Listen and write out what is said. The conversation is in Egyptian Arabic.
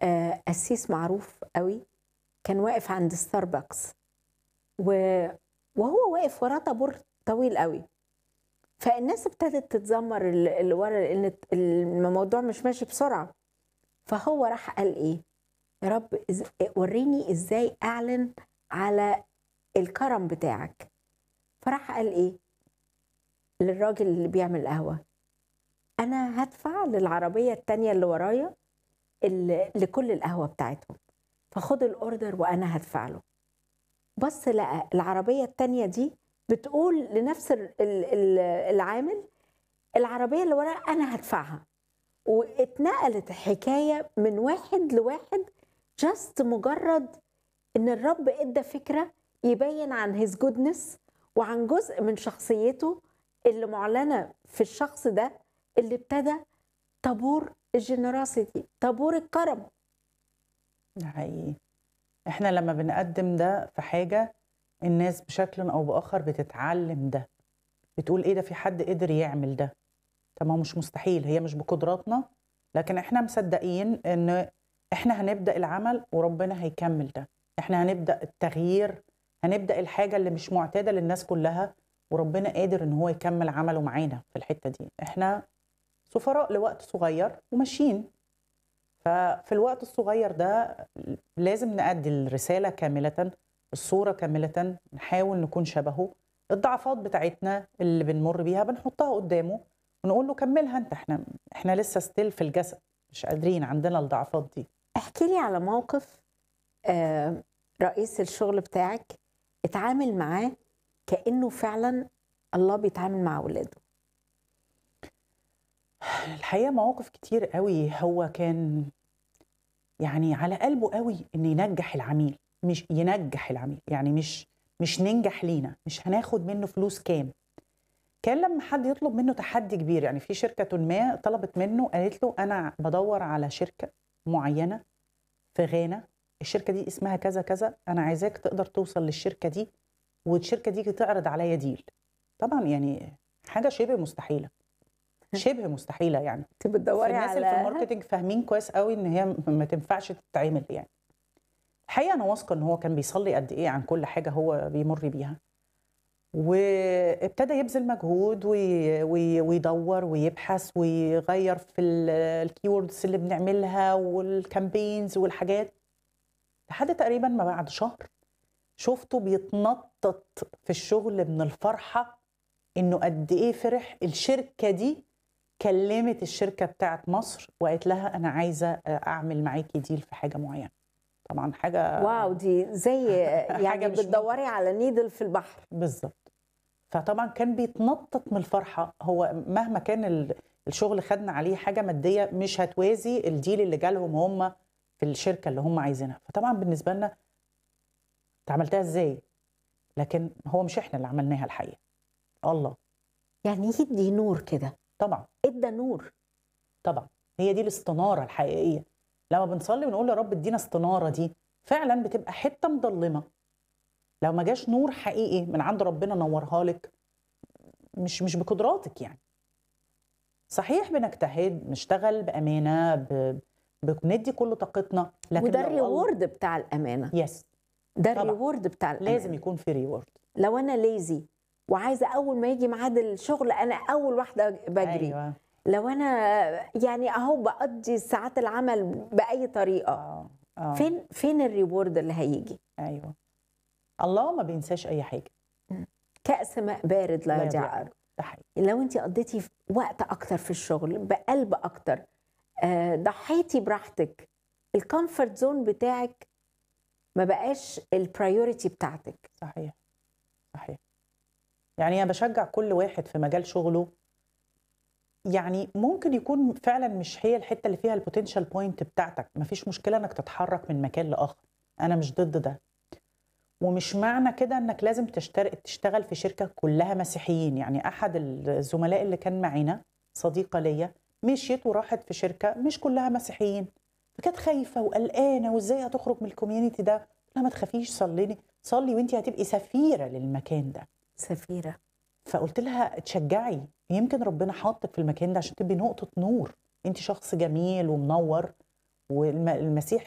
آه، قسيس معروف قوي كان واقف عند ستاربكس و... وهو واقف وراه طابور طويل قوي فالناس ابتدت تتذمر ال- اللي ورا لان الموضوع مش ماشي بسرعه فهو راح قال ايه يا رب إز... وريني ازاي اعلن على الكرم بتاعك فراح قال ايه للراجل اللي بيعمل قهوه انا هدفع للعربيه التانية اللي ورايا ال- لكل القهوه بتاعتهم فخد الاوردر وانا هدفع له بص لقى العربيه التانية دي بتقول لنفس ال- ال- ال- العامل العربيه اللي وراها انا هدفعها واتنقلت الحكايه من واحد لواحد جاست مجرد ان الرب ادى فكره يبين عن هيز جودنس وعن جزء من شخصيته اللي معلنه في الشخص ده اللي ابتدى طابور الجنراسيتي طابور الكرم ده حقيقي احنا لما بنقدم ده في حاجة الناس بشكل او باخر بتتعلم ده بتقول ايه ده في حد قدر يعمل ده طب ما هو مش مستحيل هي مش بقدراتنا لكن احنا مصدقين ان احنا هنبدأ العمل وربنا هيكمل ده احنا هنبدأ التغيير هنبدأ الحاجة اللي مش معتادة للناس كلها وربنا قادر ان هو يكمل عمله معانا في الحتة دي احنا سفراء لوقت صغير وماشيين ففي الوقت الصغير ده لازم نأدي الرسالة كاملة الصورة كاملة نحاول نكون شبهه الضعفات بتاعتنا اللي بنمر بيها بنحطها قدامه ونقول له كملها انت احنا احنا لسه ستيل في الجسد مش قادرين عندنا الضعفات دي احكي لي على موقف آه، رئيس الشغل بتاعك اتعامل معاه كأنه فعلا الله بيتعامل مع اولاده الحقيقة مواقف كتير قوي هو كان يعني على قلبه قوي ان ينجح العميل مش ينجح العميل يعني مش مش ننجح لينا مش هناخد منه فلوس كام كان لما حد يطلب منه تحدي كبير يعني في شركة ما طلبت منه قالت له أنا بدور على شركة معينة في غانا الشركة دي اسمها كذا كذا أنا عايزاك تقدر توصل للشركة دي والشركة دي تعرض عليا ديل طبعا يعني حاجة شبه مستحيلة شبه مستحيلة يعني انت بتدوري الناس اللي في على الماركتنج فاهمين كويس قوي ان هي م- ما تنفعش تتعمل يعني الحقيقه انا واثقه ان هو كان بيصلي قد ايه عن كل حاجه هو بيمر بيها وابتدى يبذل مجهود وي... وي... ويدور ويبحث ويغير في الكيوردز اللي بنعملها والكامبينز والحاجات لحد تقريبا ما بعد شهر شفته بيتنطط في الشغل من الفرحه انه قد ايه فرح الشركه دي كلمت الشركه بتاعت مصر وقالت لها انا عايزه اعمل معاكي ديل في حاجه معينه طبعا حاجه واو دي زي يعني حاجة مش بتدوري على نيدل في البحر بالظبط فطبعا كان بيتنطط من الفرحه هو مهما كان ال- الشغل خدنا عليه حاجه ماديه مش هتوازي الديل اللي جالهم هم في الشركه اللي هم عايزينها فطبعا بالنسبه لنا انت عملتها ازاي لكن هو مش احنا اللي عملناها الحقيقه الله يعني يدي نور كده طبعا ادى نور طبعا هي دي الاستناره الحقيقيه لما بنصلي ونقول يا رب ادينا استناره دي فعلا بتبقى حته مضلمه لو ما جاش نور حقيقي من عند ربنا نورها لك مش مش بقدراتك يعني صحيح بنجتهد نشتغل بامانه ب... بندي كل طاقتنا لكن وده لو الله- الريورد بتاع الامانه يس ده طبعا. الريورد بتاع الامانه لازم يكون في ريورد لو انا ليزي وعايزه اول ما يجي ميعاد الشغل انا اول واحده بجري ايوه لو انا يعني اهو بقضي ساعات العمل باي طريقه اه اه فين فين الريورد اللي هيجي ايوه الله ما بينساش اي حاجه كأس ماء بارد لا لا يضيع يضيع. أرض. ده حقيقي لو انت قضيتي وقت اكتر في الشغل بقلب اكتر آه، ضحيتي براحتك الكومفورت زون بتاعك ما بقاش البرايورتي بتاعتك صحيح صحيح يعني انا بشجع كل واحد في مجال شغله يعني ممكن يكون فعلا مش هي الحته اللي فيها البوتنشال بوينت بتاعتك مفيش مشكله انك تتحرك من مكان لاخر انا مش ضد ده ومش معنى كده انك لازم تشترك تشتغل في شركه كلها مسيحيين يعني احد الزملاء اللي كان معانا صديقه ليا مشيت وراحت في شركه مش كلها مسيحيين فكانت خايفه وقلقانه وازاي هتخرج من الكوميونتي ده لا ما تخافيش صليني صلي وانت هتبقي سفيره للمكان ده سفيرة فقلت لها اتشجعي يمكن ربنا حاطك في المكان ده عشان تبقي نقطه نور انت شخص جميل ومنور والمسيح